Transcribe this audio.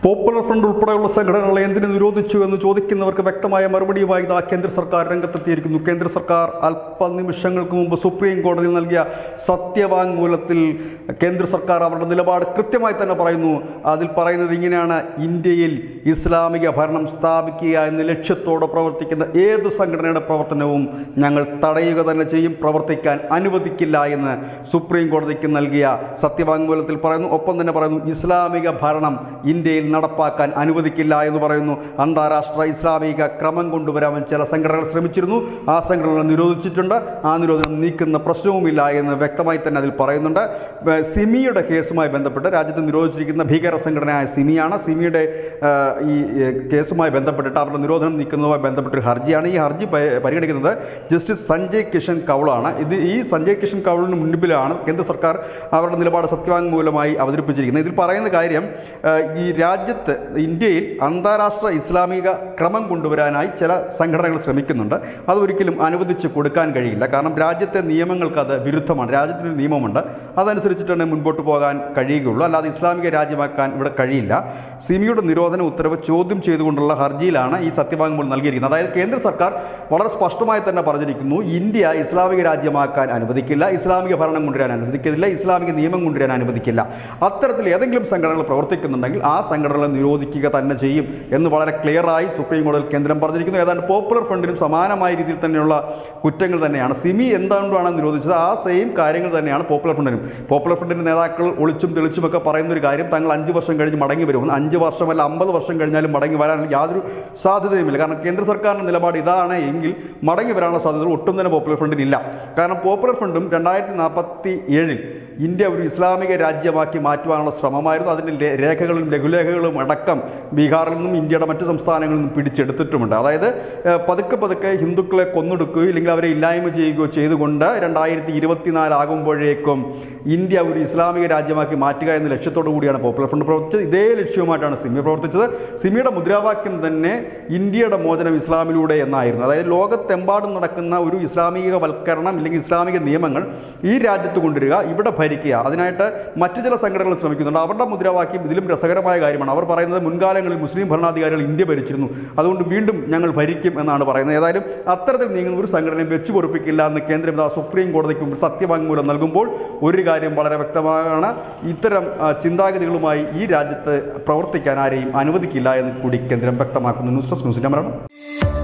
popular front ഉൾപ്പെടെയുള്ള സംഘടനകളെ എന്തിനു നിരോധിച്ചു എന്ന് ചോദിക്കുന്നവർക്ക് വ്യക്തമായ മറുപടിയുമായി ഇതാ കേന്ദ്ര സർക്കാർ രംഗത്തെത്തിയിരിക്കുന്നു കേന്ദ്ര സർക്കാർ അല്പനിമിഷങ്ങൾക്ക് മുമ്പ് സുപ്രീം കോടതിയിൽ നൽകിയ സത്യവാങ്മൂലത്തിൽ കേന്ദ്ര സർക്കാർ അവരുടെ നിലപാട് കൃത്യമായി തന്നെ പറയുന്നു അതിൽ പറയുന്നത് ഇങ്ങനെയാണ് ഇന്ത്യയിൽ ഇസ്ലാമിക ഭരണം സ്ഥാപിക്കുക എന്ന ലക്ഷ്യത്തോടെ പ്രവർത്തിക്കുന്ന ഏത് സംഘടനയുടെ പ്രവർത്തനവും ഞങ്ങൾ തടയുക തന്നെ ചെയ്യും പ്രവർത്തിക്കാൻ അനുവദിക്കില്ല എന്ന് സുപ്രീം കോടതിക്ക് നൽകിയ സത്യവാങ്മൂലത്തിൽ പറയുന്നു ഒപ്പം തന്നെ പറയുന്നു ഇസ്ലാമിക ഭരണം ഇന്ത്യയിൽ നടപ്പാക്കാൻ അനുവദിക്കില്ല എന്ന് പറയുന്നു അന്താരാഷ്ട്ര ഇസ്ലാമിക ക്രമം കൊണ്ടുവരാൻ ചില സംഘടനകൾ ശ്രമിച്ചിരുന്നു ആ സംഘടനകൾ നിരോധിച്ചിട്ടുണ്ട് ആ നിരോധനം നീക്കുന്ന പ്രശ്നവുമില്ല എന്ന് വ്യക്തമായി തന്നെ അതിൽ പറയുന്നുണ്ട് ഏർ സിമിയുടെ കേസുമായി ബന്ധപ്പെട്ട് രാജ്യത്ത് നിരോധിച്ചിരിക്കുന്ന ഭീകര സംഘടനയായ സിമിയാണ് സിമിയുടെ ഏർ ഈ ഏർ കേസുമായി ബന്ധപ്പെട്ടിട്ട് അവരുടെ നിരോധനം നീക്കുന്നതുമായി ബന്ധപ്പെട്ട ഒരു ഹർജിയാണ് ഈ ഹർജി പ- പരിഗണിക്കുന്നത് ജസ്റ്റിസ് സഞ്ജയ് കിഷൻ കൗളാണ് ഇത് ഈ സഞ്ജയ് കിഷൻ കൗളിന് മുൻപിലാണ് കേന്ദ്ര സർക്കാർ അവരുടെ നിലപാട് സത്യവാങ്മൂലമായി അവതരിപ്പിച്ചിരിക്കുന്നത് ഇതിൽ പറയുന്ന കാര്യം ഏഹ്, ഈ രാജ്യത്ത് ഇന്ത്യയിൽ അന്താരാഷ്ട്ര ഇസ്ലാമിക ക്രമം കൊണ്ടുവരാനായി ചില സംഘടനകൾ ശ്രമിക്കുന്നുണ്ട് അത് ഒരിക്കലും അനുവദിച്ച് കൊടുക്കാൻ കഴിയില്ല കാരണം രാജ്യത്തെ നിയമങ്ങൾക്ക് അത് വിരുദ്ധമാണ് രാജ്യത്തിന് നിയമമുണ്ട് അതനുസരിച്ചിട്ടാണ് മുൻപോട്ട് പോകാൻ കഴിയുകയുള്ളൂ അല്ലാതെ ഇസ്ലാമിക രാജ്യമാക്കാൻ ഇവിടെ കഴിയില്ല സിമിയുടെ നിരോധന ഉത്തരവ് ചോദ്യം ചെയ്തുകൊണ്ടുള്ള ഹർജിയിലാണ് ഈ സത്യവാങ്മൂലം നൽകിയിരിക്കുന്നത് അതായത് കേന്ദ്ര സർക്കാർ വളരെ സ്പഷ്ടമായി തന്നെ പറഞ്ഞിരിക്കുന്നു ഇന്ത്യ ഇസ്ലാമിക രാജ്യമാക്കാൻ അനുവദിക്കില്ല ഇസ്ലാമിക ഭരണം കൊണ്ടുവരാൻ അനുവദിക്കില്ല ഇസ്ലാമിക നിയമം കൊണ്ടുവരാൻ അനുവദിക്കില്ല അത്തരത്തിൽ ഏതെങ്കിലും സംഘടനകൾ പ്രവർത്തിക്കുന്നുണ്ടെങ്കിൽ ആ സംഘടനകളെ നിരോധിക്കുക തന്നെ ചെയ്യും എന്ന് വളരെ ക്ലിയറായി സുപ്രീം കോടതിയിൽ കേന്ദ്രം പറഞ്ഞിരിക്കുന്നു ഏതാണ്ട് പോപ്പുലർ ഫ്രണ്ടിനും സമാനമായ രീതിയിൽ തന്നെയുള്ള കുറ്റങ്ങൾ തന്നെയാണ് സിമി എന്തുകൊണ്ടാണ് നിരോധിച്ചത് ആ സെയിം കാര്യങ്ങൾ തന്നെയാണ് പോപ്പുലർ ഫ്രണ്ടിനും പോപ്പുലർ ഫ്രണ്ടിന്റെ നേതാക്കൾ ഒളിച്ചും തെളിച്ചുമൊക്കെ പറയുന്ന ഒരു കാര്യം തങ്ങൾ അഞ്ച് വർഷം കഴിഞ്ഞ് മടങ്ങി വരുമെന്ന് അഞ്ച് വർഷമല്ല അമ്പത് വർഷം കഴിഞ്ഞാലും മടങ്ങി വരാൻ യാതൊരു സാധ്യതയുമില്ല കാരണം കേന്ദ്ര സർക്കാരിന്റെ നിലപാട് ഇതാണ് എങ്കിൽ മടങ്ങി വരാനുള്ള സാധ്യത ഒട്ടും തന്നെ പോപ്പുലർ ഫ്രണ്ടിനില്ല കാരണം പോപ്പുലർ ഫ്രണ്ടും രണ്ടായിരത്തി നാൽപ്പത്തി ഏഴിൽ ഇന്ത്യ ഒരു ഇസ്ലാമിക രാജ്യമാക്കി മാറ്റുവാനുള്ള ശ്രമമായിരുന്നു അതിൻ്റെ ലേ- രേഖകളും ലഘുലേഖകളും അടക്കം ബീഹാറിൽ നിന്നും ഇന്ത്യയുടെ മറ്റു സംസ്ഥാനങ്ങളിൽ നിന്നും പിടിച്ചെടുത്തിട്ടുമുണ്ട് അതായത് ഏഹ്, പതുക്കെ പതുക്കെ ഹിന്ദുക്കളെ കൊന്നൊടുക്കുകയോ ഇല്ലെങ്കിൽ അവരെ ഇല്ലായ്മ ചെയ്യുകയോ ചെയ്തുകൊണ്ട് രണ്ടായിരത്തി ഇരുപത്തിനാലാകുമ്പോഴേക്കും ഇന്ത്യ ഒരു ഇസ്ലാമിക രാജ്യമാക്കി മാറ്റുക എന്ന ലക്ഷ്യത്തോടു കൂടിയാണ് പോപ്പുലർ ഫ്രണ്ട് പ്രവർത്തിച്ചത് ഇതേ ലക്ഷ്യവുമായിട്ടാണ് സിമി പ്രവർത്തിച്ചത് സിമിയുടെ മുദ്രാവാക്യം തന്നെ ഇന്ത്യയുടെ മോചനം ഇസ്ലാമിലൂടെ എന്നായിരുന്നു അതായത് ലോകത്തെമ്പാടും നടക്കുന്ന ഒരു ഇസ്ലാമികവൽക്കരണം ഇല്ലെങ്കിൽ ഇസ്ലാമിക നിയമങ്ങൾ ഈ രാജ്യത്ത് കൊണ്ടുവരിക ഇവിടെ ഭരിക്കുക അതിനായിട്ട് മറ്റു ചില സംഘടനകൾ ശ്രമിക്കുന്നുണ്ട് അവരുടെ മുദ്രാവാക്യം ഇതിലും രസകരമായ കാര്യമാണ് അവർ പറയുന്നത് മുൻകാലങ്ങളിൽ മുസ്ലിം ഭരണാധികാരികൾ ഇന്ത്യ ഭരിച്ചിരുന്നു അതുകൊണ്ട് വീണ്ടും ഞങ്ങൾ ഭരിക്കും എന്നാണ് പറയുന്നത് ഏതായാലും അത്തരത്തിൽ നീങ്ങുന്ന ഒരു സംഘടനയും വെച്ചു പൊറുപ്പിക്കില്ല എന്ന് കേന്ദ്രം ഇതാ സുപ്രീം കോടതിക്ക് മുമ്പ് സത്യവാങ്മൂലം നൽകുമ്പോൾ ഒരു കാര്യം വളരെ വ്യക്തമാണ് ഇത്തരം ആ, ചിന്താഗതികളുമായി ഈ രാജ്യത്ത് പ്രവർത്തിക്കാൻ ആരെയും അനുവദിക്കില്ല എന്ന് കൂടി കേന്ദ്രം വ്യക്തമാക്കുന്നു ന്യൂസ് ഡെസ്ക് ന്യൂസ് മരണം